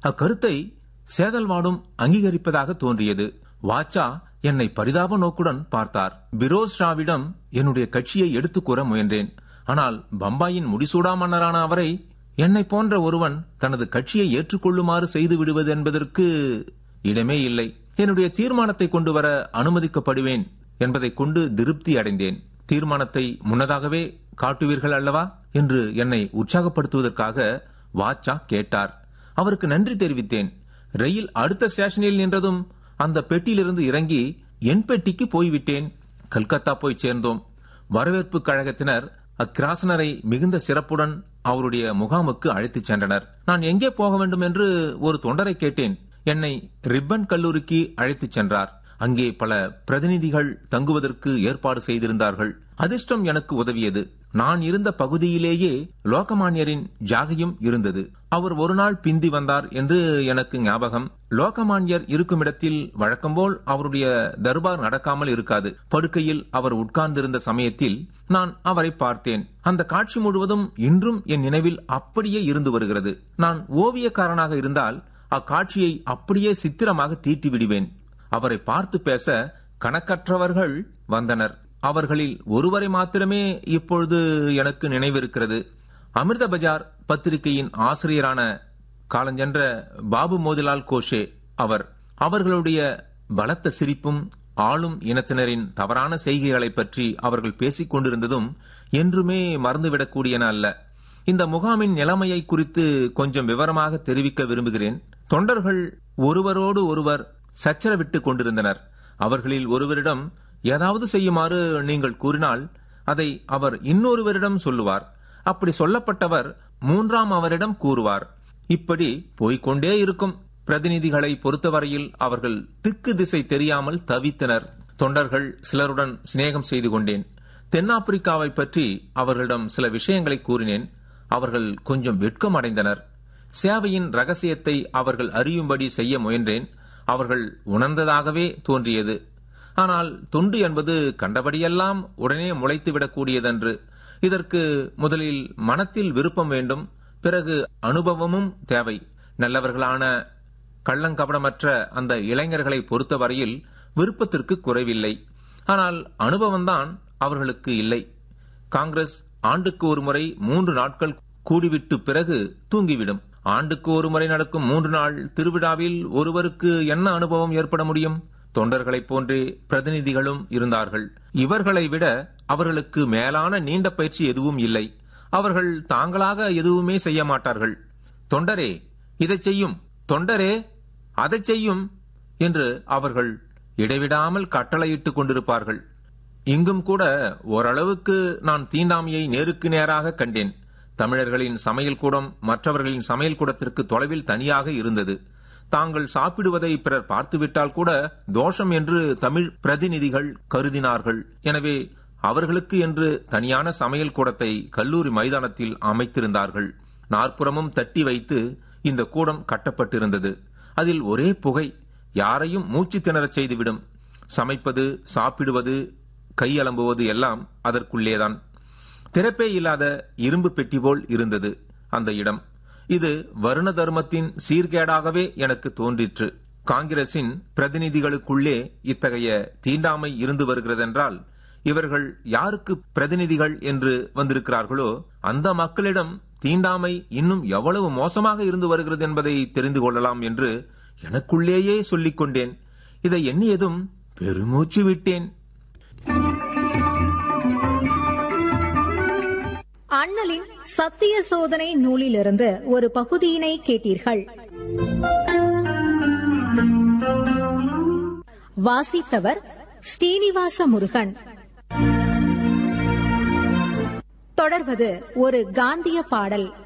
அக்கருத்தை சேதல்வாடும் அங்கீகரிப்பதாக தோன்றியது வாச்சா என்னை பரிதாப நோக்குடன் பார்த்தார் பிரோஸ் ராவிடம் என்னுடைய கட்சியை எடுத்துக் கூற முயன்றேன் ஆனால் பம்பாயின் முடிசூடா மன்னரான அவரை என்னை போன்ற ஒருவன் தனது கட்சியை ஏற்றுக்கொள்ளுமாறு செய்து விடுவது என்பதற்கு இடமே இல்லை என்னுடைய தீர்மானத்தை கொண்டு வர அனுமதிக்கப்படுவேன் என்பதை கொண்டு திருப்தி அடைந்தேன் தீர்மானத்தை முன்னதாகவே காட்டுவீர்கள் அல்லவா என்று என்னை உற்சாகப்படுத்துவதற்காக வாச்சா கேட்டார் அவருக்கு நன்றி தெரிவித்தேன் ரயில் அடுத்த ஸ்டேஷனில் நின்றதும் அந்த பெட்டியிலிருந்து இறங்கி என் பெட்டிக்கு போய்விட்டேன் கல்கத்தா போய் சேர்ந்தோம் வரவேற்பு கழகத்தினர் அக்கிராசனரை மிகுந்த சிறப்புடன் அவருடைய முகாமுக்கு அழைத்துச் சென்றனர் நான் எங்கே போக வேண்டும் என்று ஒரு தொண்டரை கேட்டேன் என்னை ரிப்பன் கல்லூரிக்கு அழைத்துச் சென்றார் அங்கே பல பிரதிநிதிகள் தங்குவதற்கு ஏற்பாடு செய்திருந்தார்கள் அதிர்ஷ்டம் எனக்கு உதவியது நான் இருந்த பகுதியிலேயே லோகமான்யரின் ஜாகையும் இருந்தது அவர் ஒரு நாள் பிந்தி வந்தார் என்று எனக்கு ஞாபகம் லோகமான்யர் இருக்கும் இடத்தில் வழக்கம்போல் அவருடைய தர்பார் நடக்காமல் இருக்காது படுக்கையில் அவர் உட்கார்ந்திருந்த சமயத்தில் நான் அவரை பார்த்தேன் அந்த காட்சி முழுவதும் இன்றும் என் நினைவில் அப்படியே இருந்து வருகிறது நான் ஓவியக்காரனாக இருந்தால் அக்காட்சியை அப்படியே சித்திரமாக தீட்டி விடுவேன் அவரை பார்த்து பேச கணக்கற்றவர்கள் வந்தனர் அவர்களில் ஒருவரை மாத்திரமே இப்பொழுது எனக்கு நினைவிருக்கிறது அமிர்த பஜார் பத்திரிகையின் ஆசிரியரான காலஞ்சென்ற பாபு மோதிலால் கோஷே அவர் அவர்களுடைய பலத்த சிரிப்பும் ஆளும் இனத்தினரின் தவறான செய்கைகளை பற்றி அவர்கள் பேசிக் கொண்டிருந்ததும் என்றுமே மறந்துவிடக்கூடியன அல்ல இந்த முகாமின் நிலைமையை குறித்து கொஞ்சம் விவரமாக தெரிவிக்க விரும்புகிறேன் தொண்டர்கள் ஒருவரோடு ஒருவர் சச்சரவிட்டுக் கொண்டிருந்தனர் அவர்களில் ஒருவரிடம் ஏதாவது செய்யுமாறு நீங்கள் கூறினால் அதை அவர் இன்னொருவரிடம் சொல்லுவார் அப்படி சொல்லப்பட்டவர் மூன்றாம் அவரிடம் கூறுவார் இப்படி போய்கொண்டே இருக்கும் பிரதிநிதிகளை பொறுத்தவரையில் அவர்கள் திக்கு திசை தெரியாமல் தவித்தனர் தொண்டர்கள் சிலருடன் சிநேகம் செய்து கொண்டேன் தென்னாப்பிரிக்காவை பற்றி அவர்களிடம் சில விஷயங்களை கூறினேன் அவர்கள் கொஞ்சம் வெட்கம் அடைந்தனர் சேவையின் ரகசியத்தை அவர்கள் அறியும்படி செய்ய முயன்றேன் அவர்கள் உணர்ந்ததாகவே தோன்றியது ஆனால் தொண்டு என்பது கண்டபடியெல்லாம் உடனே முளைத்துவிடக்கூடியதன்று இதற்கு முதலில் மனத்தில் விருப்பம் வேண்டும் பிறகு அனுபவமும் தேவை நல்லவர்களான கள்ளங்கபடமற்ற அந்த இளைஞர்களை பொறுத்தவரையில் விருப்பத்திற்கு குறைவில்லை ஆனால் அனுபவம்தான் அவர்களுக்கு இல்லை காங்கிரஸ் ஆண்டுக்கு ஒரு முறை மூன்று நாட்கள் கூடிவிட்டு பிறகு தூங்கிவிடும் ஆண்டுக்கு ஒரு முறை நடக்கும் மூன்று நாள் திருவிழாவில் ஒருவருக்கு என்ன அனுபவம் ஏற்பட முடியும் தொண்டர்களைப் போன்றே பிரதிநிதிகளும் இருந்தார்கள் இவர்களை விட அவர்களுக்கு மேலான நீண்ட பயிற்சி எதுவும் இல்லை அவர்கள் தாங்களாக எதுவுமே செய்ய மாட்டார்கள் தொண்டரே இதை செய்யும் தொண்டரே அதை செய்யும் என்று அவர்கள் இடைவிடாமல் கட்டளையிட்டுக் கொண்டிருப்பார்கள் இங்கும் கூட ஓரளவுக்கு நான் தீண்டாமையை நேருக்கு நேராக கண்டேன் தமிழர்களின் சமையல் கூடம் மற்றவர்களின் சமையல் கூடத்திற்கு தொலைவில் தனியாக இருந்தது தாங்கள் சாப்பிடுவதை பிறர் பார்த்துவிட்டால் கூட தோஷம் என்று தமிழ் பிரதிநிதிகள் கருதினார்கள் எனவே அவர்களுக்கு என்று தனியான சமையல் கூடத்தை கல்லூரி மைதானத்தில் அமைத்திருந்தார்கள் நாற்புறமும் தட்டி வைத்து இந்த கூடம் கட்டப்பட்டிருந்தது அதில் ஒரே புகை யாரையும் மூச்சு திணறச் செய்துவிடும் சமைப்பது சாப்பிடுவது கையலம்புவது எல்லாம் அதற்குள்ளேதான் திறப்பே இல்லாத இரும்பு பெட்டி போல் இருந்தது அந்த இடம் இது வருண தர்மத்தின் சீர்கேடாகவே எனக்கு தோன்றிற்று காங்கிரசின் பிரதிநிதிகளுக்குள்ளே இத்தகைய தீண்டாமை இருந்து வருகிறதென்றால் இவர்கள் யாருக்கு பிரதிநிதிகள் என்று வந்திருக்கிறார்களோ அந்த மக்களிடம் தீண்டாமை இன்னும் எவ்வளவு மோசமாக இருந்து வருகிறது என்பதை தெரிந்து கொள்ளலாம் என்று எனக்குள்ளேயே சொல்லிக் கொண்டேன் இதை எண்ணியதும் பெருமூச்சு விட்டேன் அண்ணலின் சத்திய சோதனை நூலிலிருந்து ஒரு பகுதியினை கேட்டீர்கள் வாசித்தவர் ஸ்ரீனிவாச முருகன் தொடர்வது ஒரு காந்திய பாடல்